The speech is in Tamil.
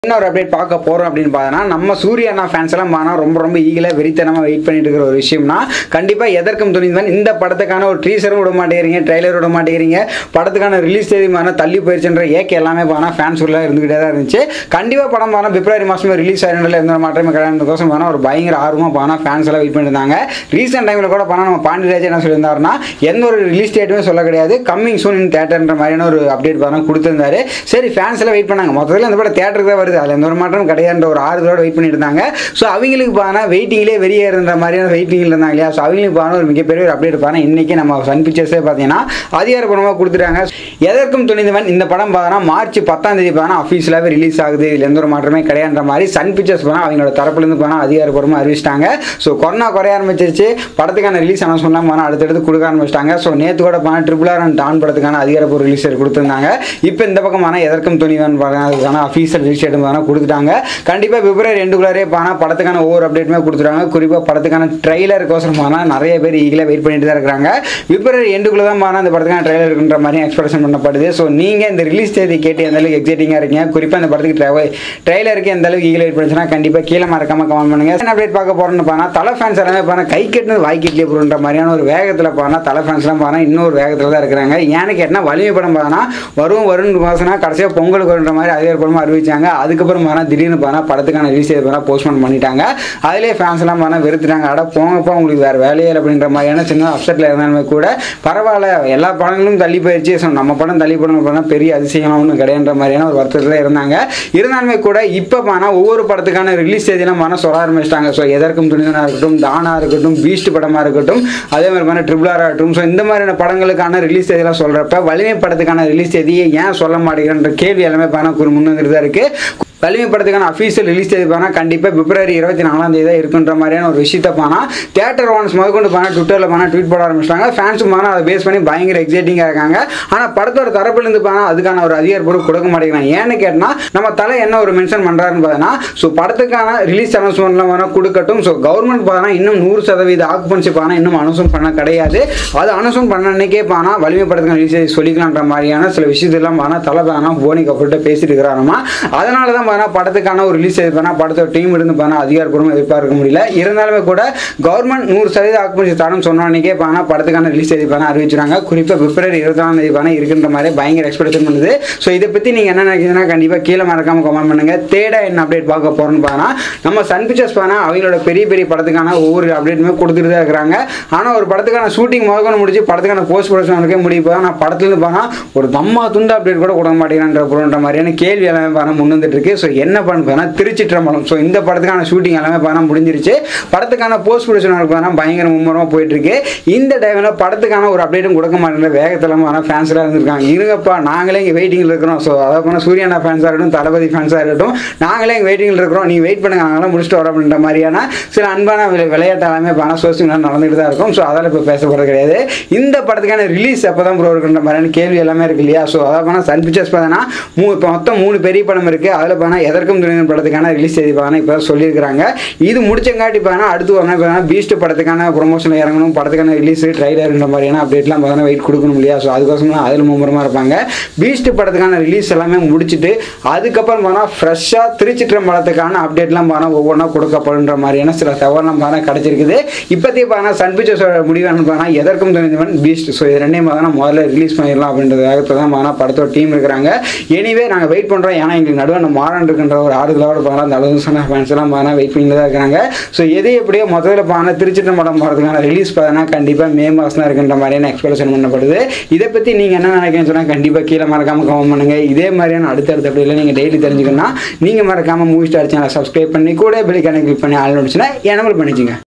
இன்னொரு அப்டேட் பார்க்க போறோம் அப்படின்னு பார்த்தோன்னா நம்ம சூரிய அண்ணா ஃபேன்ஸ் எல்லாம் பார்த்தா ரொம்ப ரொம்ப ஈகிலாக வெறித்தனமாக வெயிட் பண்ணிட்டு இருக்கிற ஒரு விஷயம்னா கண்டிப்பா எதற்கும் துணிந்தவன் இந்த படத்துக்கான ஒரு ட்ரீசரும் விட மாட்டேங்கிறீங்க ட்ரைலர் விட மாட்டேங்கிறீங்க படத்துக்கான ரிலீஸ் தேதி மாதிரி தள்ளி போயிருச்சுன்ற ஏக்க எல்லாமே பார்த்தா ஃபேன்ஸ் உள்ள இருந்துகிட்டே தான் இருந்துச்சு கண்டிப்பா படம் பார்த்தா பிப்ரவரி மாசமே ரிலீஸ் ஆயிருந்தல எந்த ஒரு மாற்றமே கிடையாதுக்கோசம் பார்த்தா ஒரு பயங்கர ஆர்வமாக பார்த்தா ஃபேன்ஸ் எல்லாம் வெயிட் பண்ணியிருந்தாங்க ரீசெண்ட் டைமில் கூட பார்த்தா நம்ம பாண்டியராஜ் என்ன சொல்லியிருந்தாருன்னா எந்த ஒரு ரிலீஸ் டேட்டுமே சொல்ல கிடையாது கம்மிங் சூன் இன் தேட்டர்ன்ற மாதிரியான ஒரு அப்டேட் பார்த்தா கொடுத்திருந்தாரு சரி ஃபேன்ஸ் எல்லாம் வெயிட் பண்ணாங்க மொத்தத்தில் இந்த படம் தேட்டருக்கு தான் வருது அதில் எந்த ஒரு மாற்றம் கிடையாதுன்ற ஒரு ஆறுதலோட வெயிட் பண்ணிட்டு இருந்தாங்க ஸோ அவங்களுக்கு பார்த்தா வெயிட்டிங்லேயே வெளியே இருந்த மாதிரியான வெயிட்டிங்கில் இருந்தாங்க இல்லையா ஸோ அவங்களுக்கு பார்த்தா ஒரு மிகப்பெரிய ஒரு அப்டேட் பார்த்தா இன்னைக்கு நம்ம சன் பிக்சர்ஸே பார்த்தீங்கன்னா அதிகாரப்பூர்வமாக கொடுத்துட்டாங்க எதற்கும் துணிந்தவன் இந்த படம் பார்த்தா மார்ச் பத்தாம் தேதி பார்த்தா அஃபீஷியலாகவே ரிலீஸ் ஆகுது இதில் எந்த ஒரு மாற்றமே கிடையாதுன்ற மாதிரி சன் பிக்சர்ஸ் பார்த்தா அவங்களோட தரப்புலேருந்து பார்த்தா அதிகாரப்பூர்வமாக அறிவிச்சிட்டாங்க ஸோ கொரோனா குறைய ஆரம்பிச்சிருச்சு படத்துக்கான ரிலீஸ் அனௌன்ஸ்மெண்ட்லாம் பார்த்தா அடுத்தடுத்து கொடுக்க ஆரம்பிச்சிட்டாங்க ஸோ நேற்று கூட பார்த்தா ட்ரிபிள் ஆர் அண்ட் டான் படத்துக்கான அதிகாரப்பூர்வ ரிலீஸ் கொடுத்துருந்தாங்க இப்போ இந்த பக்கமான எதற்கும் துணிவன் பார்த்தா அதுக்கான அஃபீஷியல் ரிலீஸ் டேட் பார்த்தா கொடுத்துட்டாங்க கண்டிப்பாக பிப்ரவரி ரெண்டுக்குள்ளாரே பார்த்தா படத்துக்கான ஒவ்வொரு அப்டேட்டுமே கொடுத்துருவாங்க குறிப்பாக படத்துக்கான ட்ரைலருக்கோசரம் பார்த்தா நிறைய பேர் ஈகிலாக வெயிட் பண்ணிட்டு தான் இருக்கிறாங்க பிப்ரவரி எண்டுக்குள்ள தான் பார்த்தா இந்த படத்துக்கான ட்ரைலர் இருக்குன்ற மாதிரி எக்ஸ்பெக்டேஷன் பண்ணப்படுது ஸோ நீங்கள் இந்த ரிலீஸ் தேதி கேட்டு எந்த அளவுக்கு எக்ஸைட்டிங்காக இருக்கீங்க குறிப்பாக இந்த படத்துக்கு ட்ரை ட்ரைலருக்கு எந்த அளவுக்கு ஈகில் வெயிட் பண்ணுச்சுன்னா கண்டிப்பாக கீழே மறக்காம கமெண்ட் பண்ணுங்க என்ன அப்டேட் பார்க்க போறோம்னு பார்த்தா தலை ஃபேன்ஸ் எல்லாமே பார்த்தா கை கட்டினது வாய் கட்டிலே போடுன்ற மாதிரியான ஒரு வேகத்தில் பார்த்தா தலை ஃபேன்ஸ்லாம் பார்த்தா இன்னொரு வேகத்தில் தான் இருக்கிறாங்க ஏன்னு கேட்டால் வலிமை படம் பார்த்தா வரும் வரும்னு வாசனா கடைசியாக பொங்கலுக்கு வருன்ற மாதிரி அதிகாரப்பூர்வமாக அறிவிச்சாங்க அதுக்கப்புறம் பார்த்தா திடீர்னு பார்த்தா படத்துக்கான ரிலீஸ் தேதி பார்த்தா போஸ்ட்போன் பண்ணிட்டாங்க அதிலே ஃபேன்ஸ் எல்லாம் பார்த்தா வெறுத்துட்டாங்க அட போங்கப்பா உங்களுக்கு வேறு வேலையே இல்லை அப்படின்ற மாதிரியான சின்ன அப்செட்டில் இருந்தாலுமே கூட பரவாயில்ல எல்லா படங்களும் தள்ளி போயிடுச்சு ஸோ நம்ம படம் தள்ளி போடணும் பார்த்தா பெரிய அதிசயம் ஒன்றும் கிடையாதுன்ற மாதிரியான ஒரு வருத்தத்தில் இருந்தாங்க இருந்தாலுமே கூட இப்போ பார்த்தா ஒவ்வொரு படத்துக்கான ரிலீஸ் தேதியெல்லாம் பார்த்தா சொல்ல ஆரம்பிச்சிட்டாங்க ஸோ எதற்கும் துணிதனாக இருக்கட்டும் தானா இருக்கட்டும் பீஸ்ட் படமாக இருக்கட்டும் அதே மாதிரி பார்த்தா ட்ரிபிள் ஆர் ஆகட்டும் ஸோ இந்த மாதிரியான படங்களுக்கான ரிலீஸ் தேதியெல்லாம் சொல்கிறப்ப வலிமை படத்துக்கான ரிலீஸ் தேதியை ஏன் சொல்ல மாட்டேங்கிறன்ற கேள்வி எல்லாமே பார்த்தா ஒரு முன்வந்துட்டு தான் இருக்குது வலிமை படத்துக்கான அஃபீஷியல் ரிலீஸ் தேதி பானா கண்டிப்பாக பிப்ரவரி இருபத்தி நாலாம் தேதி தான் இருக்குன்ற மாதிரியான ஒரு விஷயத்த பானா தேட்டர் ஓனர்ஸ் முதற்கொண்டு பானா ட்விட்டரில் பானா ட்வீட் போட ஆரம்பிச்சிட்டாங்க ஃபேன்ஸும் பானா அதை பேஸ் பண்ணி பயங்கர எக்ஸைட்டிங்காக இருக்காங்க ஆனால் படத்தோட தரப்புலேருந்து பானா அதுக்கான ஒரு அதிகாரப்பூர்வம் கொடுக்க மாட்டேங்கிறாங்க ஏன்னு கேட்டால் நம்ம தலை என்ன ஒரு மென்ஷன் பண்ணுறாருன்னு பார்த்தீங்கன்னா ஸோ படத்துக்கான ரிலீஸ் அனௌன்ஸ்மெண்ட்லாம் வேணால் கொடுக்கட்டும் ஸோ கவர்மெண்ட் பார்த்தா இன்னும் நூறு சதவீத ஆக்குபன்சி பானா இன்னும் அனௌன்ஸ்மெண்ட் பண்ண கிடையாது அது அனௌன்ஸ்மெண்ட் பண்ண அன்னைக்கே பானா வலிமை படத்துக்கான ரிலீஸ் தேதி சொல்லிக்கலான்ற மாதிரியான சில விஷயத்தெல்லாம் பானா தலை பானா போனி கப்பல்கிட்ட பேசிட்டு இருக்கிறாராமா அதனால தான் பார்த்தா படத்துக்கான ஒரு ரிலீஸ் எது பண்ணால் படத்தோட டீம் இருந்து பண்ணால் அதிகாரப்பூர்வமாக எதிர்பார்க்க முடியல இருந்தாலுமே கூட கவர்மெண்ட் நூறு சதவீத ஆக்குபன்சி தரம் சொன்ன அன்னைக்கே பார்த்தா படத்துக்கான ரிலீஸ் தேதி பண்ண அறிவிச்சிருக்காங்க குறிப்பாக பிப்ரவரி இருபத்தாம் தேதி பண்ண இருக்கின்ற மாதிரி பயங்கர எக்ஸ்பெக்டேஷன் பண்ணுது ஸோ இதை பற்றி நீங்கள் என்ன நினைக்கிறீங்கன்னா கண்டிப்பாக கீழே மறக்காம கமெண்ட் பண்ணுங்க தேட என்ன அப்டேட் பார்க்க போகிறோன்னு பார்த்தா நம்ம சன் பிக்சர்ஸ் பார்த்தா அவங்களோட பெரிய பெரிய படத்துக்கான ஒவ்வொரு அப்டேட்டுமே கொடுத்துட்டு தான் இருக்கிறாங்க ஆனால் ஒரு படத்துக்கான ஷூட்டிங் முதல்கொண்டு முடிச்சு படத்துக்கான போஸ்ட் ப்ரொடக்ஷன் வரைக்கும் முடிவு போதா நான் படத்துலேருந்து பார்த்தா ஒரு தம்மா துண்டு அப்டேட் கூட கொடுக்க மாட்டேங்கிறான்ற பொருள்ன்ற மாதிரியான கேள்வி எல்லாமே பார்த்தா முன் வந்துட்டு இருக்கு ஸோ என்ன பண்ண பார்த்தா திருச்சிற்றம்பலம் ஸோ இந்த படத்துக்கான ஷூட்டிங் எல்லாமே பார்த்தா முடிஞ்சிருச்சு படத்துக்கான போஸ்ட் ப்ரொடக்ஷன் பார்த்தா பயங்கர மும்முரமாக போயிட்டு இருக்கு இந்த டைமில் படத்துக்கான ஒரு அப்டேட்டும் கொடுக்க மாட்டேங்கிற வேகத்தில் பார்த்தா ஃபேன்ஸ் எல்லாம் இருந்திருக்காங்க இருங்கப்பா நாங்களே இங்கே வெயிட்டிங்கில் இருக்கிறோம் ஸோ அதாவது பார்த்தா சூர்யானா ஃபேன்ஸாக இருக்கட்டும் தளபதி ஃபேன்ஸாக இருக்கட்டும் நாங்களே இங்கே வெயிட்டிங்கில் இருக்கிறோம் நீ வெயிட் பண்ணுங்க நாங்களாம் முடிச்சுட்டு வரோம் அப்படின்ற மாதிரியான சில அன்பான விளை- விளையாட்டு எல்லாமே பார்த்தா சோசியல் மீடியா நடந்துட்டு தான் இருக்கும் ஸோ அதெல்லாம் இப்போ பேசப்படுறது கிடையாது இந்த படத்துக்கான ரிலீஸ் எப்போ தான் ப்ரோ இருக்குன்ற மாதிரியான கேள்வி எல்லாமே இருக்கு இல்லையா ஸோ அதை பார்த்தா சன் பிக்சர்ஸ் பார்த்தீங்கன்னா மூ இப்போ மொத்தம் மூணு பெரிய படம் இருக்குது அதில் பார்த்தா எதற்கும் துணிதன் படத்துக்கான ரிலீஸ் தேதி பார்த்தா இப்போ சொல்லியிருக்காங்க இது முடிச்சங்காட்டி பார்த்தா அடுத்து வரணும் இப்போ பீஸ்ட் படத்துக்கான ப்ரொமோஷன் இறங்கணும் படத்துக்கான ரிலீஸ் ட்ரைலர்ன்ற மாதிரியான அப்டேட்லாம் பார்த்தா வெயிட் கொடுக்கணும் இல்லையா ஸோ அதுக்கோசம் தான் அதில் மும்முரமாக இருப்பாங்க பீஸ்ட் படத்துக்கான ரிலீஸ் எல்லாமே முடிச்சுட்டு அதுக்கப்புறம் பார்த்தா ஃப்ரெஷ்ஷாக திருச்சிற்றம்பலத்துக்கான அப்டேட்லாம் பார்த்தா ஒவ்வொன்றா கொடுக்கப்படுன்ற மாதிரியான சில தகவலாம் பார்த்தா கிடச்சிருக்குது இப்போதைக்கு பார்த்தா சன் பிக்சர்ஸோட முடிவு என்ன பார்த்தா எதற்கும் துணிந்தவன் பீஸ்ட் ஸோ இது ரெண்டையும் பார்த்தா முதல்ல ரிலீஸ் பண்ணிடலாம் அப்படின்ற வேகத்தில் தான் பார்த்தா படத்தோட டீம் இருக்கிறாங்க எனிவே நாங்கள் வெயிட் பண்ணுறோம் ஏன்னா எங்களுக்கு நடுவே அந்த மாறன் இருக்குன்ற ஒரு ஆறுதலோட பார்த்தா அந்த அளவு சொன்ன ஃபேன்ஸ் எல்லாம் பார்த்தா வெயிட் பண்ணிட்டு தான் இருக்கிறாங்க ஸோ எது எப்படியோ மொத்தத்தில் பார்த்தா திருச்சிற்றம்பலம் போகிறதுக்கான ரிலீஸ் பார்த்தா கண்டிப்பாக மே மாதம் தான் இருக்குன்ற மாதிரியான எக்ஸ்பெக்டேஷன் பண்ணப்படுது இதை பற்றி நீங்கள் என்ன நினைக்கிறீங்கன்னு சொன்னால் கண்டிப்பாக கீழே மறக்காம கமெண்ட் பண்ணுங்க இதே மாதிரியான அடுத்தடுத்த அப்படியில் நீங்கள் டெய்லி தெரிஞ்சுக்கணும்னா நீங்கள் மறக்காம மூவி ஸ்டார் சேனலை சப்ஸ்கிரைப் பண்ணி கூட பெல் கனெக்ட் கிளிக் பண்ணி ஆள் நோடிச்சுன்னா எனபிள் பண்ணிச்சுங்க